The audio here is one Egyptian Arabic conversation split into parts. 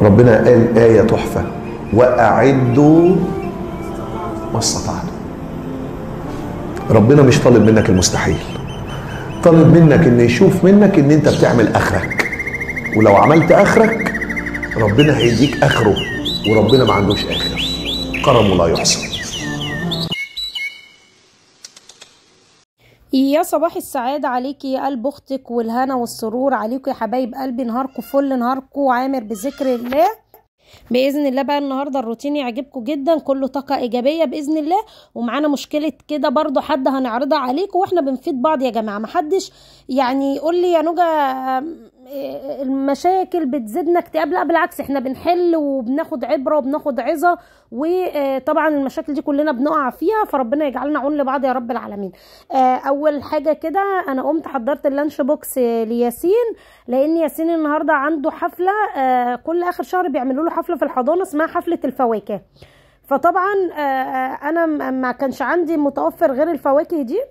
ربنا قال آية تحفة وأعدوا ما استطعتم ربنا مش طالب منك المستحيل طالب منك ان يشوف منك ان انت بتعمل اخرك ولو عملت اخرك ربنا هيديك اخره وربنا ما عندوش اخر كرمه لا يحصى يا صباح السعادة عليكي يا قلب أختك والهنا والسرور عليكم يا حبايب قلبي نهاركم فل نهاركم عامر بذكر الله باذن الله بقى النهارده الروتين يعجبكم جدا كله طاقه ايجابيه باذن الله ومعانا مشكله كده برضو حد هنعرضها عليكم واحنا بنفيد بعض يا جماعه محدش يعني يقول لي يا نوجا المشاكل بتزيدنا اكتئاب لا بالعكس احنا بنحل وبناخد عبره وبناخد عظه وطبعا المشاكل دي كلنا بنقع فيها فربنا يجعلنا عون لبعض يا رب العالمين اول حاجه كده انا قمت حضرت اللانش بوكس لياسين لان ياسين النهارده عنده حفله كل اخر شهر بيعملوا له حفله في الحضانه اسمها حفله الفواكه فطبعا انا ما كانش عندي متوفر غير الفواكه دي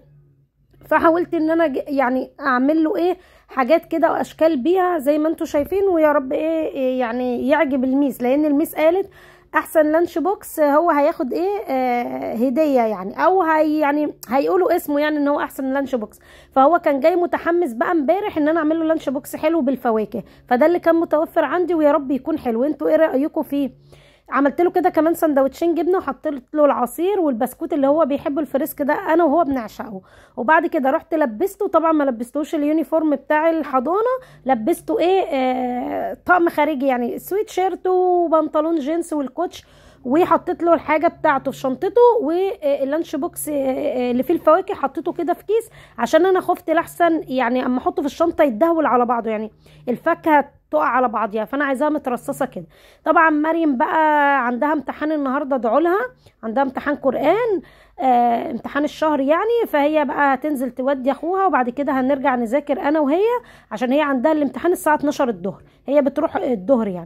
فحاولت ان انا يعني اعمل له ايه حاجات كده واشكال بيها زي ما انتم شايفين ويا رب ايه يعني يعجب الميس لان الميس قالت احسن لانش بوكس هو هياخد ايه آه هديه يعني او هي يعني هيقولوا اسمه يعني ان هو احسن لانش بوكس فهو كان جاي متحمس بقى امبارح ان انا اعمل له لانش بوكس حلو بالفواكه فده اللي كان متوفر عندي ويا رب يكون حلو انتوا ايه رايكم فيه عملت له كده كمان سندوتشين جبنه وحطيت له العصير والبسكوت اللي هو بيحب الفريسك ده انا وهو بنعشقه وبعد كده رحت لبسته طبعا ما لبستوش اليونيفورم بتاع الحضانه لبسته ايه آه طقم خارجي يعني سويت شيرت وبنطلون جينز والكوتش وحطيت له الحاجه بتاعته في شنطته واللانش بوكس اللي فيه الفواكه حطيته كده في كيس عشان انا خفت لاحسن يعني اما احطه في الشنطه يتدهول على بعضه يعني الفاكهه تقع على بعضيها فانا عايزاها مترصصه كده طبعا مريم بقى عندها امتحان النهارده ادعوا لها عندها امتحان قران آه امتحان الشهر يعني فهي بقى هتنزل تودي اخوها وبعد كده هنرجع نذاكر انا وهي عشان هي عندها الامتحان الساعه 12 الظهر هي بتروح الظهر يعني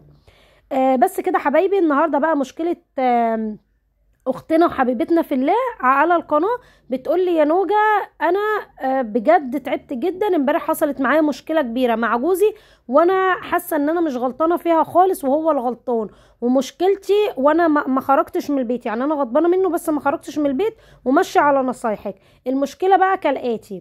آه بس كده حبايبي النهارده بقى مشكله آه اختنا وحبيبتنا في الله على القناه بتقول لي يا نوجا انا بجد تعبت جدا امبارح حصلت معايا مشكله كبيره مع جوزي وانا حاسه ان انا مش غلطانه فيها خالص وهو الغلطان ومشكلتي وانا ما خرجتش من البيت يعني انا غضبانه منه بس ما خرجتش من البيت وماشيه على نصايحك المشكله بقى كالاتي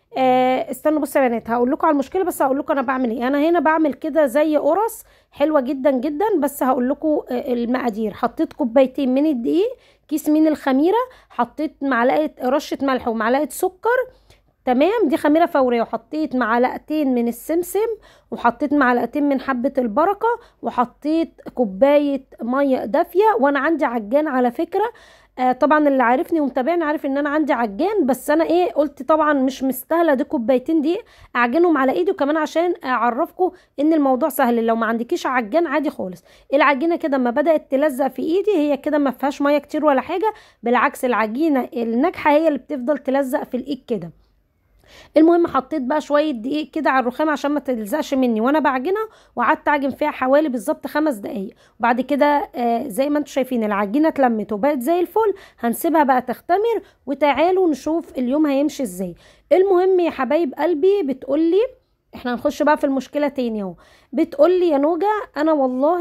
آه استنوا بصوا يا بنات هقول لكم على المشكله بس هقول لكم انا بعمل ايه انا هنا بعمل كده زي قرص حلوه جدا جدا بس هقول لكم آه المقادير حطيت كوبايتين من الدقيق كيس من الخميره حطيت معلقه رشه ملح ومعلقه سكر تمام دي خميره فوريه وحطيت معلقتين من السمسم وحطيت معلقتين من حبه البركه وحطيت كوبايه ميه دافيه وانا عندي عجان على فكره آه طبعا اللي عارفني ومتابعني عارف ان انا عندي عجان بس انا ايه قلت طبعا مش مستاهله دي كوبايتين دي اعجنهم على ايدي وكمان عشان اعرفكم ان الموضوع سهل لو ما عندكيش عجان عادي خالص العجينه كده اما بدات تلزق في ايدي هي كده ما فيهاش ميه كتير ولا حاجه بالعكس العجينه الناجحه هي اللي بتفضل تلزق في الايد كده المهم حطيت بقى شويه دقيق كده على الرخام عشان ما تلزقش مني وانا بعجنها وقعدت اعجن فيها حوالي بالظبط خمس دقايق وبعد كده آه زي ما انتم شايفين العجينه اتلمت وبقت زي الفل هنسيبها بقى تختمر وتعالوا نشوف اليوم هيمشي ازاي المهم يا حبايب قلبي بتقولي احنا هنخش بقى في المشكله تاني اهو بتقولي يا نوجا انا والله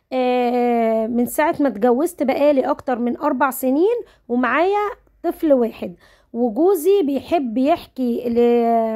آه من ساعه ما اتجوزت بقالي اكتر من اربع سنين ومعايا طفل واحد وجوزي بيحب يحكي ل...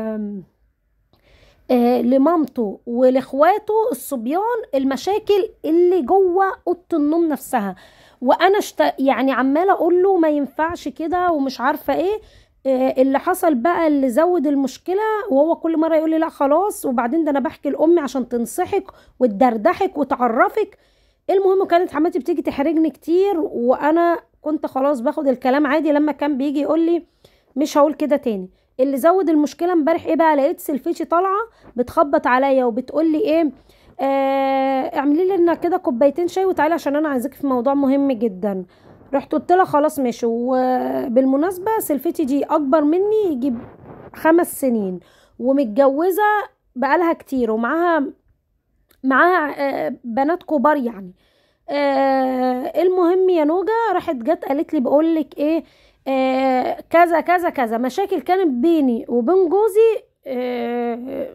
آه لمامته ولاخواته الصبيان المشاكل اللي جوه اوضه النوم نفسها وانا شت... يعني عماله اقول له ما ينفعش كده ومش عارفه ايه آه اللي حصل بقى اللي زود المشكله وهو كل مره يقول لي لا خلاص وبعدين ده انا بحكي لامي عشان تنصحك وتدردحك وتعرفك المهم كانت حماتي بتيجي تحرجني كتير وانا كنت خلاص باخد الكلام عادي لما كان بيجي يقول لي مش هقول كده تاني اللي زود المشكله امبارح ايه بقى لقيت سلفتي طالعه بتخبط عليا وبتقول لي ايه آه اعملي لنا كده كوبايتين شاي وتعالي عشان انا عايزاكي في موضوع مهم جدا رحت قلت لها خلاص ماشي وبالمناسبه سلفتي دي اكبر مني يجي خمس سنين ومتجوزه بقالها كتير ومعاها معاها آه بنات كبار يعني آه المهم يا نوجا راحت جت قالت لي بقول لك ايه آه كذا كذا كذا مشاكل كانت بيني وبين جوزي آه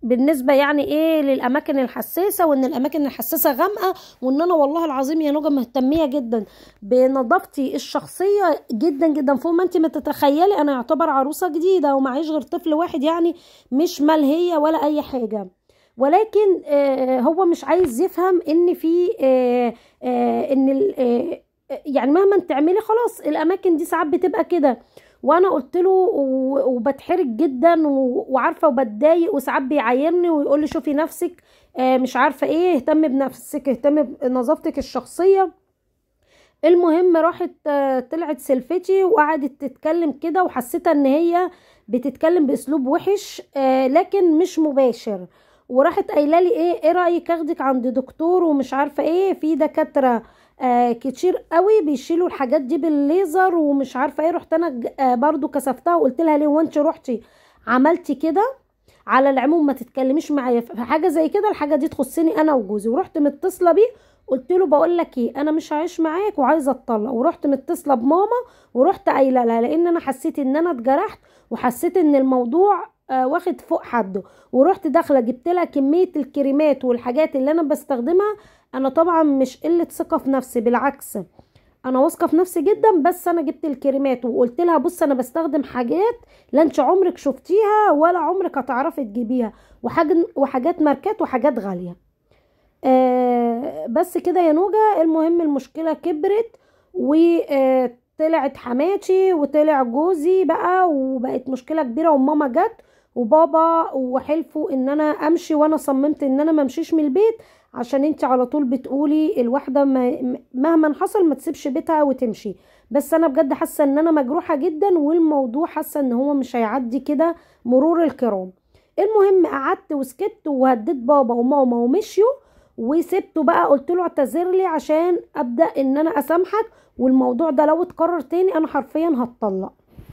بالنسبة يعني ايه للأماكن الحساسة وإن الأماكن الحساسة غامقة وإن أنا والله العظيم يا نوجة مهتمية جدا بنظافتي الشخصية جدا جدا فوق ما أنت ما تتخيلي أنا يعتبر عروسة جديدة ومعيش غير طفل واحد يعني مش ملهية ولا أي حاجة ولكن آه هو مش عايز يفهم ان في آه آه ان ال- آه يعني مهما تعملي خلاص الاماكن دي ساعات بتبقى كده وانا قلت له و- وبتحرج جدا و- وعارفه وبتضايق وساعات بيعايرني ويقول لي شوفي نفسك آه مش عارفه ايه اهتمي بنفسك اهتمي بنظافتك الشخصيه المهم راحت آه، طلعت سلفتي وقعدت تتكلم كده وحسيتها ان هي بتتكلم باسلوب وحش آه، لكن مش مباشر وراحت قايله لي ايه ايه رايك اخدك عند دكتور ومش عارفه ايه في دكاتره آه كتير قوي بيشيلوا الحاجات دي بالليزر ومش عارفه ايه رحت انا ج- آه برضو كسفتها وقلت لها ليه وانت رحتي عملتي كده على العموم ما تتكلميش معايا في حاجه زي كده الحاجه دي تخصني انا وجوزي ورحت متصله بيه قلت له بقول لك ايه انا مش عايش معاك وعايزه اتطلق ورحت متصله بماما ورحت قايله لها لان انا حسيت ان انا اتجرحت وحسيت ان الموضوع آه واخد فوق حده ورحت داخله جبت لها كميه الكريمات والحاجات اللي انا بستخدمها انا طبعا مش قله ثقه في نفسي بالعكس انا واثقه في نفسي جدا بس انا جبت الكريمات وقلت لها بص انا بستخدم حاجات لا انت عمرك شفتيها ولا عمرك هتعرفي تجيبيها وحاجة وحاجات ماركات وحاجات غاليه آه بس كده يا نوجة المهم المشكلة كبرت وطلعت حماتي وطلع جوزي بقى وبقت مشكلة كبيرة وماما جت وبابا وحلفوا ان انا امشي وانا صممت ان انا ما امشيش من البيت عشان انت على طول بتقولي الواحدة ما- مهما حصل ما تسيبش بيتها وتمشي بس انا بجد حاسة ان انا مجروحة جدا والموضوع حاسة ان هو مش هيعدي كده مرور الكرام المهم قعدت وسكت وهديت بابا وماما ومشيوا وسبته بقى قلت له اعتذر لي عشان ابدا ان انا اسامحك والموضوع ده لو اتكرر تاني انا حرفيا هتطلق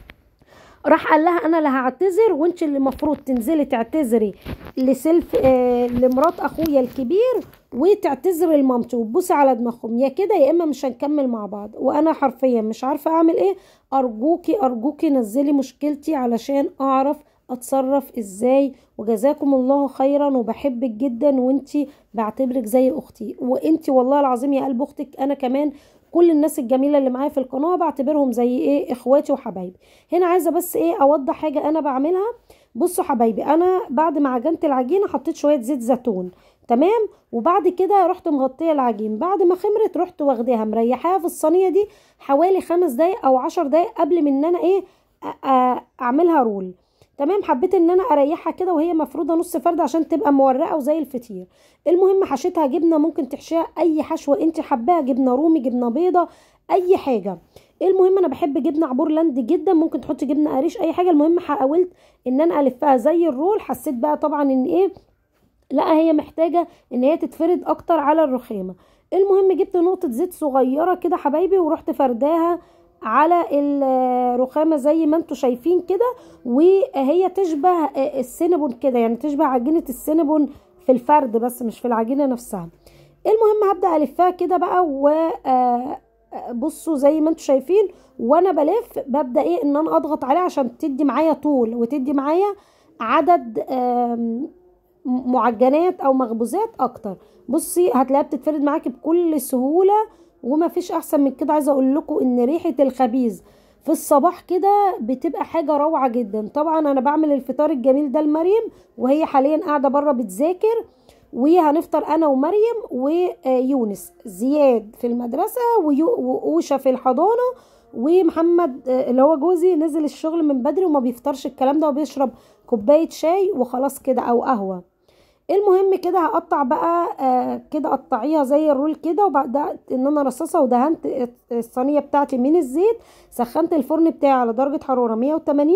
راح قال لها انا اللي هعتذر وانت اللي المفروض تنزلي تعتذري لسلف آه لمرات اخويا الكبير وتعتذري لمامتي وتبوسي على دماغهم يا كده يا اما مش هنكمل مع بعض وانا حرفيا مش عارفه اعمل ايه ارجوكي ارجوكي نزلي مشكلتي علشان اعرف اتصرف ازاي وجزاكم الله خيرا وبحبك جدا وانتي بعتبرك زي اختي وانتي والله العظيم يا قلب اختك انا كمان كل الناس الجميله اللي معايا في القناه بعتبرهم زي ايه اخواتي وحبايبي هنا عايزه بس ايه اوضح حاجه انا بعملها بصوا حبايبي انا بعد ما عجنت العجينه حطيت شويه زيت زيتون تمام وبعد كده رحت مغطيه العجين بعد ما خمرت رحت واخداها مريحاها في الصينيه دي حوالي خمس دقايق او عشر دقايق قبل من ان انا ايه أ- أ- اعملها رول تمام حبيت ان انا اريحها كده وهي مفروده نص فرد عشان تبقى مورقه وزي الفطير المهم حشيتها جبنه ممكن تحشيها اي حشوه انت حباها جبنه رومي جبنه بيضه اي حاجه المهم انا بحب جبنه عبورلاند جدا ممكن تحطي جبنه قريش اي حاجه المهم حاولت ان انا الفها زي الرول حسيت بقى طبعا ان ايه لا هي محتاجه ان هي تتفرد اكتر على الرخامه المهم جبت نقطه زيت صغيره كده حبايبي ورحت فرداها على الرخامه زي ما انتم شايفين كده وهي تشبه السينابون كده يعني تشبه عجينه السينابون في الفرد بس مش في العجينه نفسها المهم هبدا الفها كده بقى و آه، بصوا زي ما انتم شايفين وانا بلف ببدا ايه ان انا اضغط عليها عشان تدي معايا طول وتدي معايا عدد آم، معجنات او مخبوزات اكتر بصي هتلاقيها بتتفرد معاكي بكل سهوله وما فيش احسن من كده عايزه اقول لكم ان ريحه الخبيز في الصباح كده بتبقى حاجه روعه جدا طبعا انا بعمل الفطار الجميل ده لمريم وهي حاليا قاعده بره بتذاكر وهنفطر انا ومريم ويونس زياد في المدرسه ويو- واوشا في الحضانه ومحمد آه، اللي هو جوزي نزل الشغل من بدري وما بيفطرش الكلام ده وبيشرب كوبايه شاي وخلاص كده او قهوه المهم كده هقطع بقى آه كده قطعيها زي الرول كده وبعد ان انا رصصها ودهنت الصينيه بتاعتي من الزيت سخنت الفرن بتاعي على درجه حراره 180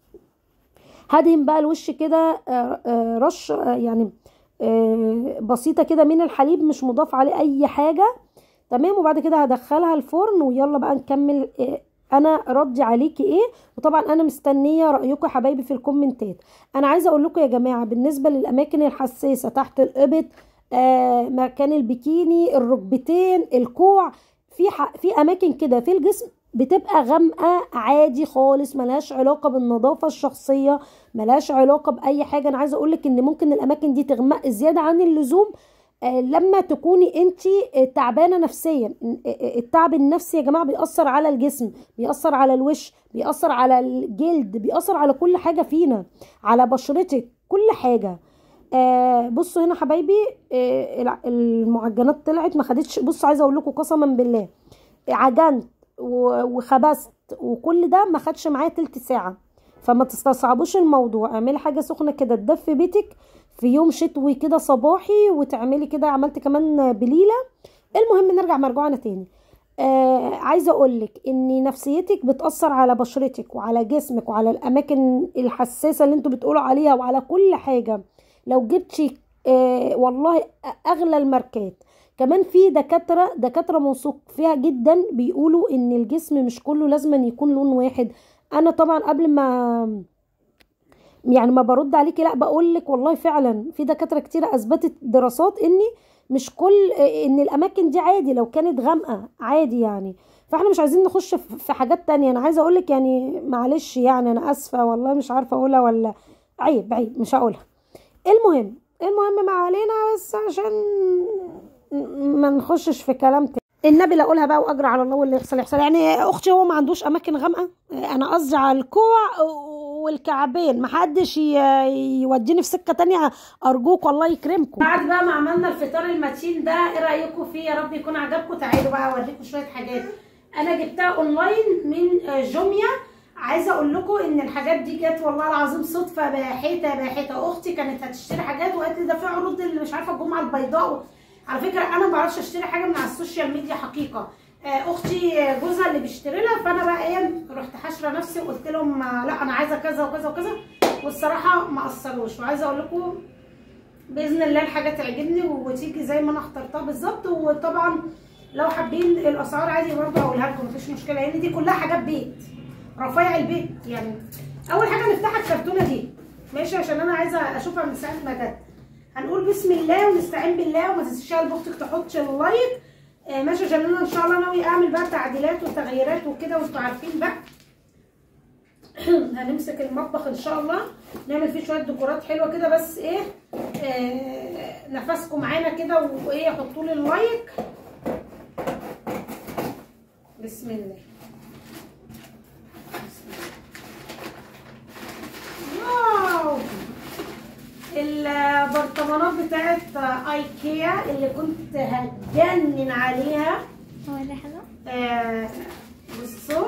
هدهن بقى الوش كده آه، آه، رش آه، يعني آه، بسيطه كده من الحليب مش مضاف عليه اي حاجه تمام وبعد كده هدخلها الفرن ويلا بقى نكمل آه، انا ردي عليكي ايه وطبعا انا مستنيه رايكم يا حبايبي في الكومنتات انا عايزه اقول لكم يا جماعه بالنسبه للاماكن الحساسه تحت الابط آه مكان البكيني الركبتين الكوع في ح... في اماكن كده في الجسم بتبقى غامقه عادي خالص ملهاش علاقه بالنظافه الشخصيه ملهاش علاقه باي حاجه انا عايزه اقولك ان ممكن الاماكن دي تغمق زياده عن اللزوم آه، لما تكوني انت تعبانه نفسيا آه، التعب النفسي يا جماعه بيأثر على الجسم بيأثر على الوش بيأثر على الجلد بيأثر على كل حاجه فينا على بشرتك كل حاجه آه بصوا هنا حبايبي آه الع- المعجنات طلعت ما خدتش بصوا عايزه اقول لكم قسما بالله عجنت و- وخبزت وكل ده ما خدش معايا تلت ساعه فما تستصعبوش الموضوع اعملي حاجه سخنه كده تدفي بيتك في يوم شتوي كده صباحي وتعملي كده عملت كمان بليله المهم نرجع مرجوعنا تاني آه عايزه اقولك ان نفسيتك بتاثر على بشرتك وعلى جسمك وعلى الاماكن الحساسه اللي انتوا بتقولوا عليها وعلى كل حاجه لو جبتي آه والله اغلى الماركات كمان في دكاتره دكاتره موثوق فيها جدا بيقولوا ان الجسم مش كله لازم أن يكون لون واحد انا طبعا قبل ما يعني ما برد عليكي لا بقول لك والله فعلا في دكاتره كتيره اثبتت دراسات اني مش كل ان الاماكن دي عادي لو كانت غامقه عادي يعني فاحنا مش عايزين نخش في في حاجات تانية انا عايزه اقول لك يعني معلش يعني انا اسفه والله مش عارفه اقولها ولا عيب عيب مش هقولها المهم المهم ما علينا بس عشان ما نخشش في كلام تاني النبي لا اقولها بقى واجرى على الله واللي يحصل يحصل يعني اختي هو ما عندوش اماكن غامقه انا قصدي على الكوع والكعبين محدش ي- يوديني في سكه تانية ارجوك والله يكرمكم بعد بقى ما عملنا الفطار المتين ده ايه رايكم فيه يا رب يكون عجبكم تعالوا بقى اوريكم شويه حاجات انا جبتها اونلاين من آه، جوميا عايزه اقول لكم ان الحاجات دي جت والله العظيم صدفه باحته باحته اختي كانت هتشتري حاجات وقالت لي ده في عروض اللي مش عارفه الجمعه البيضاء على فكره انا ما بعرفش اشتري حاجه من على السوشيال ميديا حقيقه آه، اختي آه، جوزها اللي بيشتري لها فانا بقى ايه رحت حاشره نفسي وقلت لهم آه، لا انا عايزه كذا وكذا وكذا والصراحه ما قصروش وعايزه اقول لكم باذن الله الحاجه تعجبني وتيجي زي ما انا اخترتها بالظبط وطبعا لو حابين الاسعار عادي برضه هقولها لكم مفيش مشكله لان دي كلها حاجات بيت رفايع البيت يعني اول حاجه نفتحها الكرتونه دي ماشي عشان انا عايزه اشوفها من ساعه ما جت هنقول بسم الله ونستعين بالله وما تنسيش يا اختك تحط اللايك آه ماشي عشان انا ان شاء الله ناوي اعمل بقى تعديلات وتغييرات وكده وانتوا عارفين بقى هنمسك المطبخ ان شاء الله نعمل فيه شويه ديكورات حلوه كده بس ايه آه نفسكم معانا كده وايه حطوا لي اللايك بسم الله بسم الله واو البرطمانات بتاعت ايكيا اللي كنت هتجنن عليها هو ده حلو آه، بصوا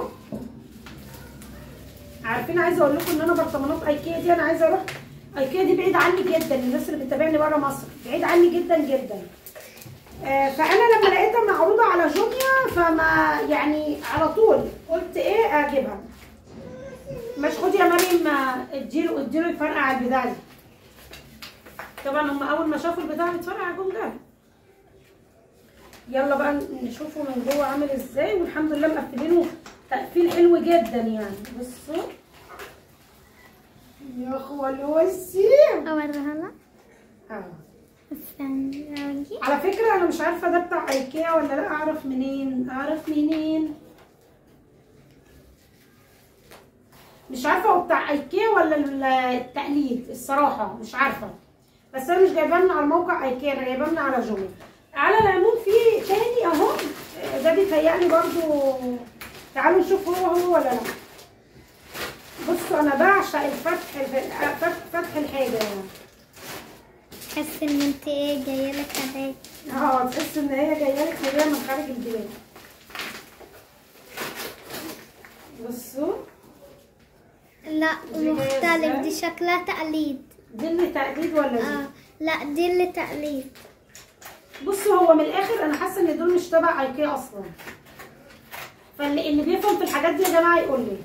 عارفين عايزه اقول لكم ان انا برطمانات ايكيا دي انا عايزه اروح ايكيا دي بعيد عني جدا الناس اللي بتتابعني بره مصر بعيد عني جدا جدا آه، فانا لما لقيتها معروضه على جوميا فما يعني على طول قلت ايه اجيبها مش خدي يا مريم آه، اديله اديله يفرقع على البتاع دي طبعا هم اول ما شافوا البتاع بيتفرقع جم جابوا يلا بقى نشوفه من جوه عامل ازاي والحمد لله مقفلينه تقفيل حلو جدا يعني بصوا يا خلوصي اوريها لك اه استنى اجي على فكرة أنا مش عارفة ده بتاع أيكيا ولا لا أعرف منين أعرف منين مش عارفة هو بتاع أيكيا ولا ال- التقليد الصراحة مش عارفة بس أنا مش جايباه من على موقع أيكيا أنا جايباه من على جوميا على العموم في تاني أهو ده بيتهيألي برضو تعالوا نشوف هو هو ولا لا بصوا أنا بعشق الفتح فتح, فتح الحاجة يعني تحس ان انت ايه جايه لك هدايا اه تحس ان هي جايه لك هديه من خارج البلاد بصوا لا دي جاية مختلف ازاي؟ دي شكلها تقليد دي اللي تقليد ولا دي اه لا دي اللي تقليد بصوا هو من الاخر انا حاسه ان دول مش تبع ايكيا اصلا فاللي اللي بيفهم في الحاجات دي يا جماعه يقول لي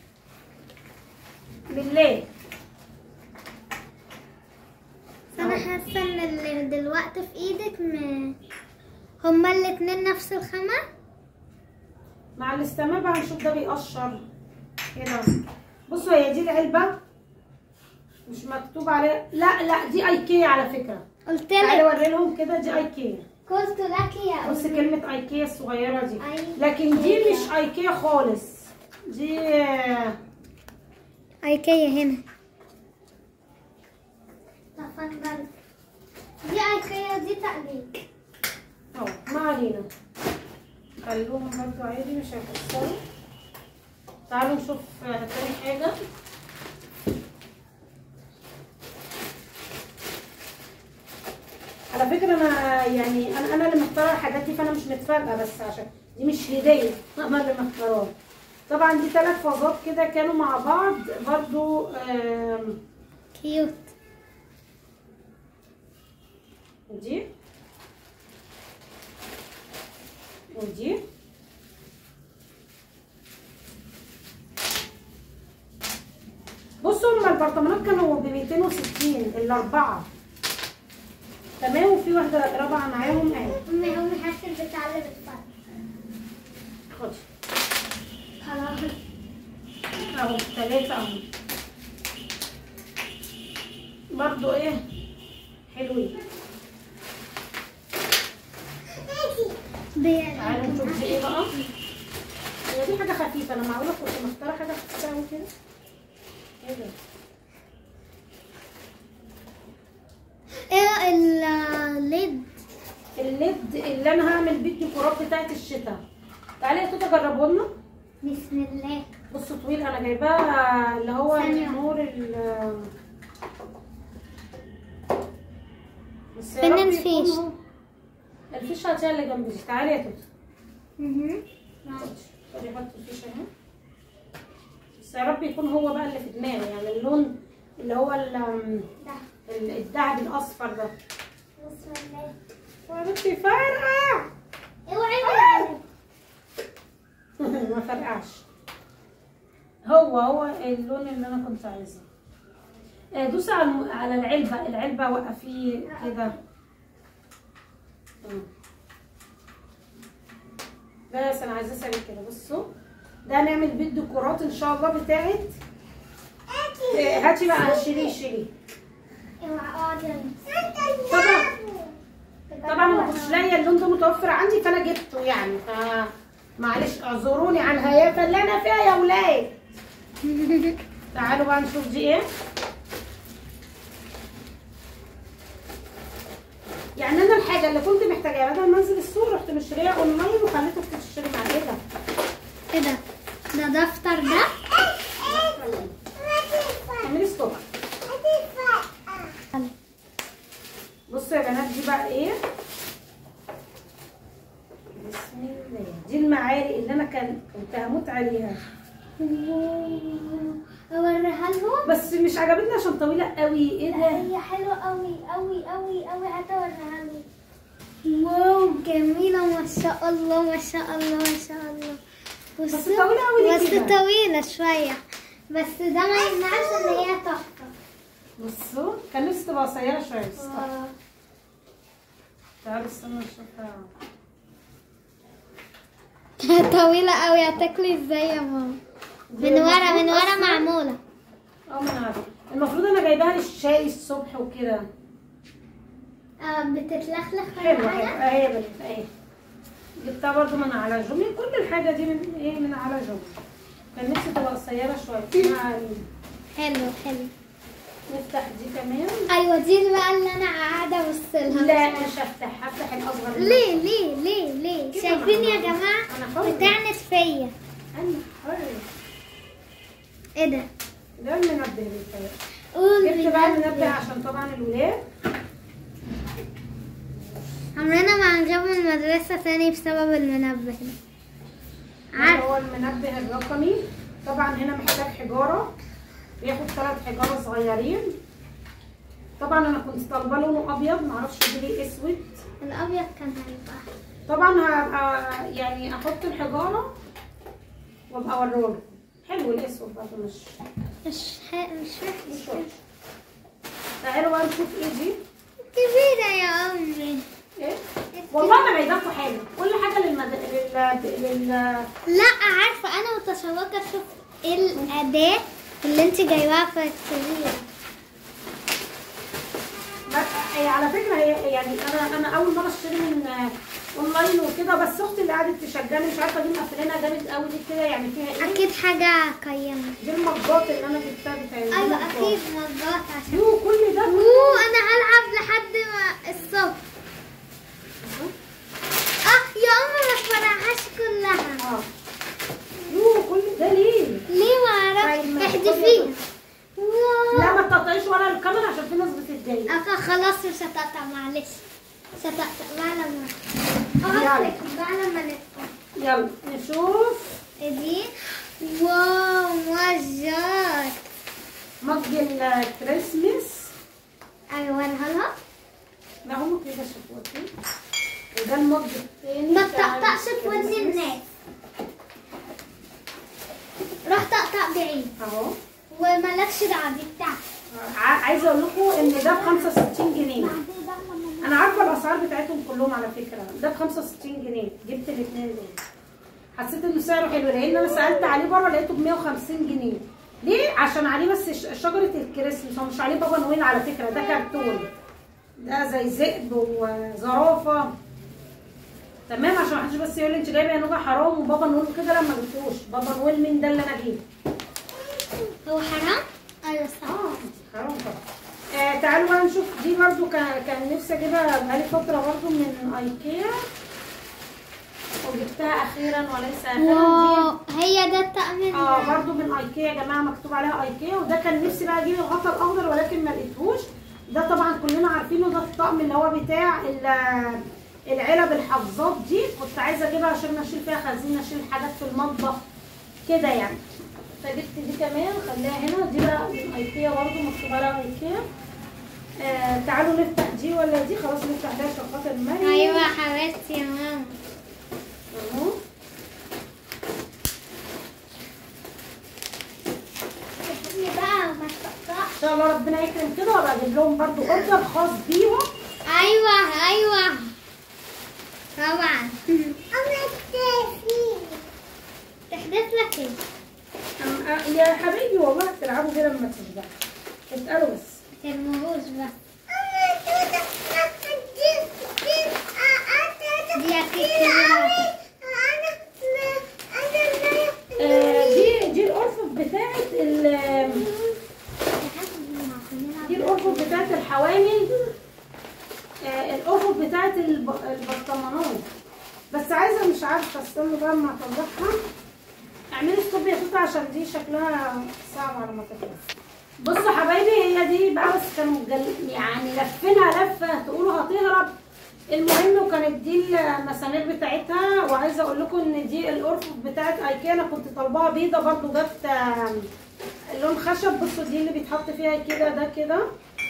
بالله انا حاسه ان اللي دلوقتي في ايدك م... هما الاتنين نفس الخامه مع الاستماع بقى هنشوف ده بيقشر كده بصوا هي دي العلبه مش مكتوب عليها لا لا دي ايكيا على فكره قلت تعالي لك اوري لهم كده دي ايكيا قلت لك يا بص أمي كلمة ايكيا الصغيرة دي أيكيا. لكن دي مش ايكيا خالص دي ايكيا هنا تفضل دي ايكيا دي تقليد اهو ما علينا خلوهم برضو عادي مش هيكسروا تعالوا نشوف آه، تاني حاجة على فكرة أنا يعني أنا أنا اللي مختارة الحاجات دي فأنا مش متفاجئة بس عشان دي مش هدية أنا اللي مختاراها طبعا دي ثلاث فازات كده كانوا مع بعض برضو آم، كيوت ودي ودي بصوا هما البرطمانات كانوا ب 260 الاربعه تمام وفي واحده رابعه معاهم اهي امي امي هات البتاع اللي بتفرق خدي خلاص اهو ثلاثه اهو برضو ايه حلوين تعالوا نشوف دي ايه بقى هي دي حاجه خفيفه انا معقوله كنت مختاره حاجه خفيفه قوي كده ايه ده ايه الليد الليد اللي انا هعمل بيه الديكورات بتاعت الشتاء تعالي يا توته جربوا لنا بسم الله بصوا طويل انا جايباه اللي هو ثانية. النور ال بس يا فين رب يكون الفيش؟ هو- الفيش هاتيها اللي جنب دي تعالي يا توته مهم. خدي حط الفيش اهي بس يا رب يكون هو بقى اللي في دماغي يعني اللون اللي هو ال- ده ال- الدهب الاصفر ده بسم الله يا بنتي فرقع اوعي بقى. ما فرقعش هو هو اللون اللي انا كنت عايزاه آه، دوسي على الم- على العلبه العلبه وقفيه كده مم. بس انا عايزاه سريع كده بصوا ده هنعمل بيه الديكورات ان شاء الله بتاعت آه، هاتي بقى شيلي شيلي اوعي اقعدي طبعا طبعا ما كنتش لاقيه اللون ده متوفر عندي فانا جبته يعني ف معلش اعذروني عن الهيافه اللي انا فيها يا ولاد تعالوا بقى نشوف دي ايه يعني انا الحاجه اللي كنت محتاجاها بدل ما انزل السوق رحت مشتريها اونلاين وخليتك تشتري معايا ايه ده ايه ده ده دفتر ده اعملي ستوب بصوا يا بنات دي بقى ايه بسم الله دي المعالق اللي انا كان كنت هموت عليها اوريها لهم بس مش عجبتني عشان طويله قوي ايه ده هي حلوة قوي قوي قوي قوي هتوريها لي واو جميلة ما شاء الله ما شاء الله ما شاء الله بس بصوا، طويلة أوي ليه بس كده؟ طويلة شوية بس ده ما يمنعش ان هي تحفة بصوا كان نفسي تبقى قصيره شويه بس طب. آه. تعالوا استنى نشوفها طويلة قوي هتاكلي ازاي يا ماما من ورا من ورا معمولة اه ما انا عارفه المفروض انا جايباها للشاي الصبح وكده آه بتتلخلخ حلوه ولا حلوه حاجة اهي يا بنات اهي جبتها برضو من على جومي كل الحاجه دي من ايه من على جومي كان نفسي تبقى قصيره شويه ما علينا حلو حلو نفتح دي كمان ايوه دي بقى اللي انا قاعدة ابص لها لا مش هفتح هفتح الاصغر منها. ليه ليه ليه ليه كده شايفين يا أنا- جماعة أنا حرة. بتعنت فيا انا حر ايه ده ده المنبه بتاعي قول جبت بقى بجد. المنبه عشان طبعا الولاد عمرنا ما هنجيب من المدرسة تاني بسبب المنبه ده ده عارف هو المنبه الرقمي طبعا هنا محتاج حجاره بياخد ثلاث حجاره صغيرين طبعا انا كنت طالبه لونه ابيض معرفش ليه اسود الأبيض كان هيبقى طبعا هبقى يعني احط الحجاره وابقى اوريه حلو الاسود برضه مش مش ح... مش مش وحش وحش تعالوا بقى نشوف ايه دي كبيرة يا أمي ايه والله ما جايباكوا حاجه كل حاجه للمد... لل... لل... لا عارفة أنا متشوقة أشوف إيه الأداة اللي أنت جايباها في الكبير ما- هي على فكره هي يعني انا انا اول مره اشتري من آه، اونلاين وكده بس اختي اللي قعدت تشجعني مش عارفه دي مقفلينها جامد قوي دي كده يعني فيها ايه اكيد حاجة قيمة دي المجات اللي انا جبتها بتاعتي ايوه اكيد مجات عشان يو كل ده اوه انا هلعب لحد ما الصبح اه يا امي ما تفرقعهاش كلها اه يو كل ده ليه؟ ليه ما طيب، اعرفش ما احذفيه لا واو ما تقطعيش ولا الكاميرا عشان في ناس بتتضايق أكا خلاص مش هتقطع معلش مش هتقطع بقى لما يلا. اقول لك بقى لما نقطع يلا نشوف دي واو مجات مج الكريسماس ايوه لها ده هم كده شوفوا وده المج التاني ما بتاع تقطعش في ودن الكريسماس. الناس روح تقطع بعيد اهو ومالكش دعوه دي بتاعتك ع- عايزه اقول لكم ان ده ب 65 جنيه بعدين بقى لما انا عارفه الاسعار بتاعتهم كلهم على فكره ده ب 65 جنيه جبت الاثنين دول حسيت انه سعره حلو لان انا سالت عليه بره لقيته ب 150 جنيه ليه عشان عليه بس ش- شجره الكريسماس هو مش عليه بابا نويل على فكره ده كرتون ده زي ذئب وزرافه تمام عشان محدش بس يقول لي انت جايبه يا نوجه حرام وبابا نويل كده لما جبتوش بابا نويل مين ده اللي انا اجيبه هو حرام ايوه صح اه حرام طبعا آه تعالوا بقى نشوف دي برضو كان كان نفسي اجيبها بقالي فتره برضو من ايكيا وجبتها اخيرا وليس اخيرا واو دي هي ده الطقم اه ال- برضو من ايكيا يا جماعه مكتوب عليها ايكيا وده كان نفسي بقى اجيب الغطا الاخضر ولكن ما لقيتهوش ده طبعا كلنا عارفينه ده الطقم اللي هو بتاع ال- العلب الحفاظات دي كنت عايزه اجيبها عشان اشيل فيها خزين اشيل حاجات في المطبخ كده يعني فجبت دي كمان خليها هنا دي بقى من ايكيا برضو مكتوب عليها ايكيا آه تعالوا نفتح دي ولا دي خلاص نفتح ده عشان خاطر مريم ايوه حبيبتي يا ماما اهو اديني بقى ما تقطعش ان شاء الله ربنا يكرم كده وابقى اجيب لهم برضو اوردر خاص بيهم ايوه ايوه طبعا انا تحدث لك ايه أم- أ- يا حبيبي والله تلعبوا كده لما تشبعوا اسألوا بس ترموش بس دي اكيد كبيرة. آه دي دي الارفف بتاعت ال- دي الارفف بتاعت الحوامل آه الارفف بتاعت الب- البرطمانات بس عايزه مش عارفه استنوا بقى اما اطلعها اعملي ستوب يا توته عشان دي شكلها صعب على ما تخلص بصوا حبايبي هي دي بقى بس كانوا جل- يعني لفينها لفه تقولوا هتهرب المهم وكانت دي المسامير بتاعتها وعايزه اقول لكم ان دي الارفف بتاعت ايكيا انا كنت طالباها بيضه برضو جت آم، لون خشب بصوا دي اللي بيتحط فيها كده ده كده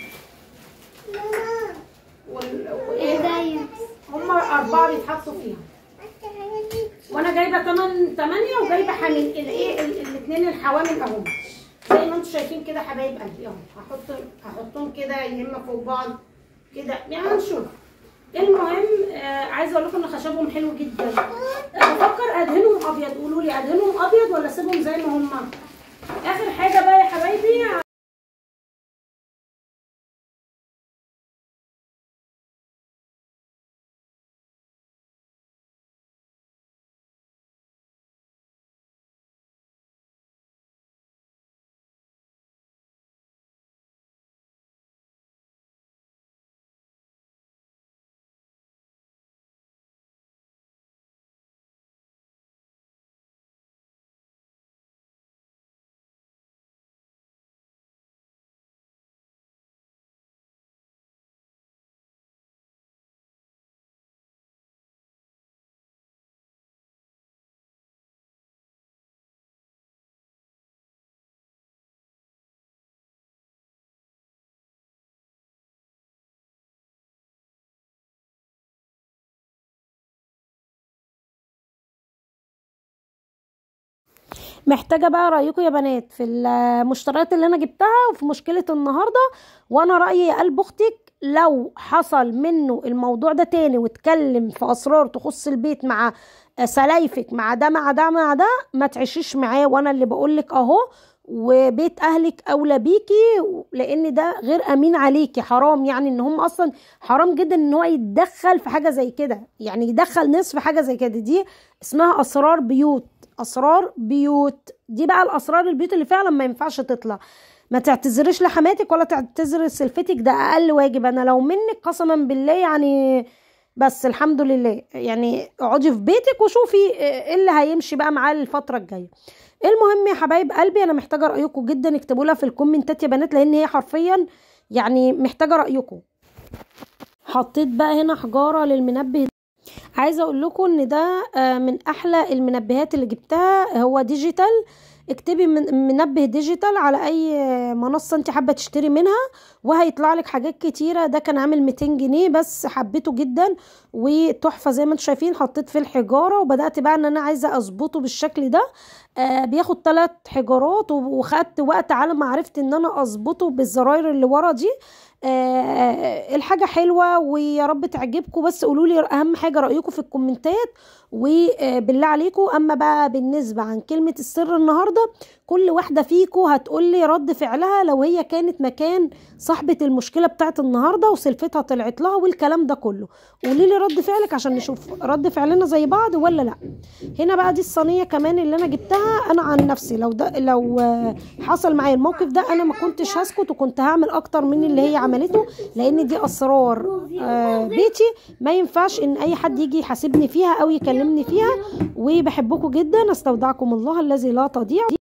وال... ايه وايه ده يا هما اربعه بيتحطوا فيها وانا جايبه 8 8 وجايبه حامل الايه الاثنين الحوامل اهم زي ما انتم شايفين كده حبايب قلبي اهو هحط هحطهم كده يا اما فوق بعض كده يعني هنشوف المهم آه عايزه اقول لكم ان خشبهم حلو جدا آه بفكر ادهنهم ابيض قولوا لي ادهنهم ابيض ولا اسيبهم زي ما هم اخر حاجه بقى يا حبايبي محتاجه بقى رايكم يا بنات في المشتريات اللي انا جبتها وفي مشكله النهارده وانا رايي قلب اختك لو حصل منه الموضوع ده تاني واتكلم في اسرار تخص البيت مع سلايفك مع ده مع ده مع ده ما تعيشيش معاه وانا اللي بقولك اهو وبيت اهلك اولى بيكي لان ده غير امين عليكي حرام يعني ان هم اصلا حرام جدا ان هو يتدخل في حاجه زي كده يعني يدخل ناس في حاجه زي كده دي اسمها اسرار بيوت اسرار بيوت دي بقى الاسرار البيوت اللي فعلا ما ينفعش تطلع ما تعتذريش لحماتك ولا تعتذري لسلفتك ده اقل واجب انا لو منك قسما بالله يعني بس الحمد لله يعني اقعدي في بيتك وشوفي ايه اللي هيمشي بقى معاه الفتره الجايه المهم يا حبايب قلبي انا محتاجه رايكم جدا اكتبوا لها في الكومنتات يا بنات لان هي حرفيا يعني محتاجه رايكم حطيت بقى هنا حجاره للمنبه عايزه اقول لكم ان ده آه، من احلى المنبهات اللي جبتها هو ديجيتال اكتبي من منبه ديجيتال على اي منصه انت حابه تشتري منها وهيطلع لك حاجات كتيره ده كان عامل 200 جنيه بس حبيته جدا وتحفه زي ما انتم شايفين حطيت فيه الحجاره وبدات بقى ان انا عايزه اظبطه بالشكل ده آه بياخد ثلاث حجارات وخدت وقت على ما عرفت ان انا اظبطه بالزراير اللي ورا دي آه الحاجه حلوه ويا رب تعجبكم بس قولوا لي اهم حاجه رايكم في الكومنتات وبالله عليكم اما بقى بالنسبه عن كلمه السر النهارده كل واحده فيكم هتقول لي رد فعلها لو هي كانت مكان صاحبه المشكله بتاعت النهارده وسلفتها طلعت لها والكلام ده كله قولي لي رد فعلك عشان نشوف رد فعلنا زي بعض ولا لا هنا بقى دي الصينيه كمان اللي انا جبتها انا عن نفسي لو ده لو آه، حصل معايا الموقف ده انا ما كنتش هسكت وكنت هعمل اكتر من اللي هي عملته لان دي اسرار آه، بيتي ما ينفعش ان اي حد يجي يحاسبني فيها او يكلمني فيها وبحبكم جدا استودعكم الله الذي لا تضيع